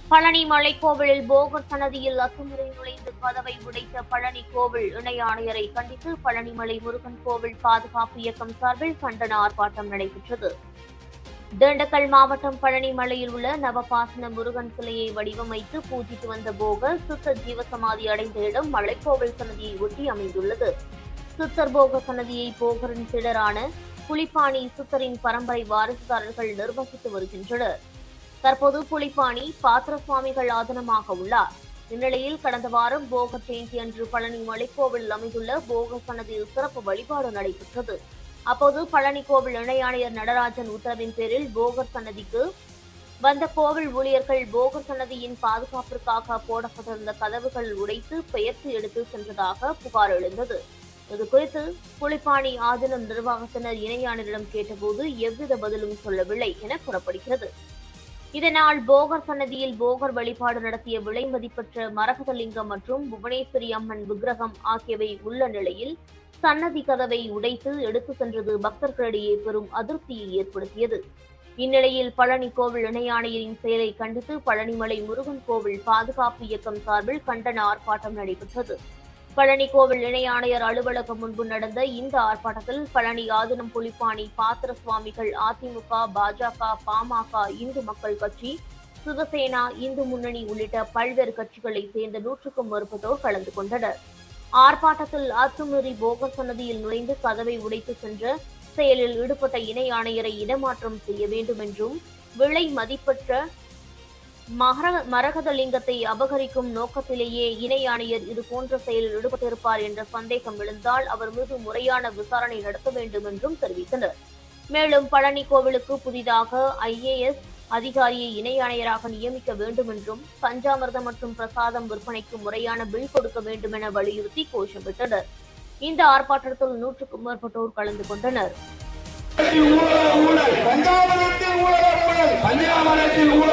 பழனி மலைக்கோவிலில் போகர் சன்னதியில் அத்துமுறை நுழைந்து கதவை உடைத்த பழனி கோவில் இணை ஆணையரை கண்டித்து பழனிமலை முருகன் கோவில் பாதுகாப்பு இயக்கம் சார்பில் கண்டன ஆர்ப்பாட்டம் நடைபெற்றது திண்டுக்கல் மாவட்டம் பழனிமலையில் உள்ள நவபாசன முருகன் சிலையை வடிவமைத்து பூஜித்து வந்த போகர் சுத்தர் ஜீவசமாதி அடைந்த இடம் மலைக்கோவில் சன்னதியை ஒட்டி அமைந்துள்ளது சுத்தர் போக சன்னதியை போகரின் சிலரான புலிப்பாணி சுத்தரின் பரம்பரை வாரிசுதாரர்கள் நிர்வகித்து வருகின்றனர் தற்போது புலிப்பாணி பாத்திர சுவாமிகள் ஆதனமாக உள்ளார் இந்நிலையில் கடந்த வாரம் போகர் ஜெயந்தி அன்று பழனி மலைக்கோவில் அமைந்துள்ள போகர் சன்னதியில் சிறப்பு வழிபாடு நடைபெற்றது அப்போது பழனி கோவில் இணை ஆணையர் நடராஜன் உத்தரவின் பேரில் போகர் சன்னதிக்கு வந்த கோவில் ஊழியர்கள் போகர் சன்னதியின் பாதுகாப்பிற்காக போடப்பட்டிருந்த கதவுகள் உடைத்து பெயர்த்து எடுத்து சென்றதாக புகார் எழுந்தது இது குறித்து புலிப்பாணி ஆதீனம் நிர்வாகத்தினர் இணையாளரிடம் கேட்டபோது எவ்வித பதிலும் சொல்லவில்லை என கூறப்படுகிறது இதனால் போகர் சன்னதியில் போகர் வழிபாடு நடத்திய விலை மதிப்பற்ற மரகதலிங்கம் மற்றும் புவனேஸ்வரி அம்மன் விக்கிரகம் ஆகியவை உள்ள நிலையில் சன்னதி கதவை உடைத்து எடுத்து சென்றது பக்தர்களிடையே பெரும் அதிருப்தியை ஏற்படுத்தியது இந்நிலையில் பழனி கோவில் இணை ஆணையரின் செயலை கண்டித்து பழனிமலை முருகன் கோவில் பாதுகாப்பு இயக்கம் சார்பில் கண்டன ஆர்ப்பாட்டம் நடைபெற்றது பழனி கோவில் இணை ஆணையர் அலுவலகம் முன்பு நடந்த இந்த ஆர்ப்பாட்டத்தில் பழனி ஆதினம் புலிப்பாணி பாத்திர சுவாமிகள் அதிமுக பாஜக பாமக இந்து மக்கள் கட்சி சிவசேனா இந்து முன்னணி உள்ளிட்ட பல்வேறு கட்சிகளைச் சேர்ந்த நூற்றுக்கும் மேற்பட்டோர் கலந்து கொண்டனர் ஆர்ப்பாட்டத்தில் அத்துமீறி போகர் சன்னதியில் நுழைந்து கதவை உடைத்து சென்ற செயலில் ஈடுபட்ட இணை ஆணையரை இடமாற்றம் செய்ய வேண்டும் என்றும் விலை மதிப்பற்ற மகர- மரகதலிங்கத்தை அபகரிக்கும் நோக்கத்திலேயே இணை ஆணையர் இது போன்ற செயலில் ஈடுபட்டிருப்பார் என்ற சந்தேகம் எழுந்தால் அவர் மீது முறையான விசாரணை நடத்த வேண்டும் என்றும் தெரிவித்தனர் மேலும் பழனி கோவிலுக்கு புதிதாக ஐஏஎஸ் அதிகாரியை இணை ஆணையராக நியமிக்க வேண்டும் என்றும் பஞ்சாமிர்தம் மற்றும் பிரசாதம் விற்பனைக்கு முறையான பில் கொடுக்க வேண்டும் என வலியுறுத்தி கோஷமிட்டனர் இந்த ஆர்ப்பாட்டத்தில் நூற்றுக்கும் மேற்பட்டோர் கலந்து கொண்டனர் பஞ்சாபத்தில் ஊழல் ஊழல் பஞ்சாபத்தில் ஊழல்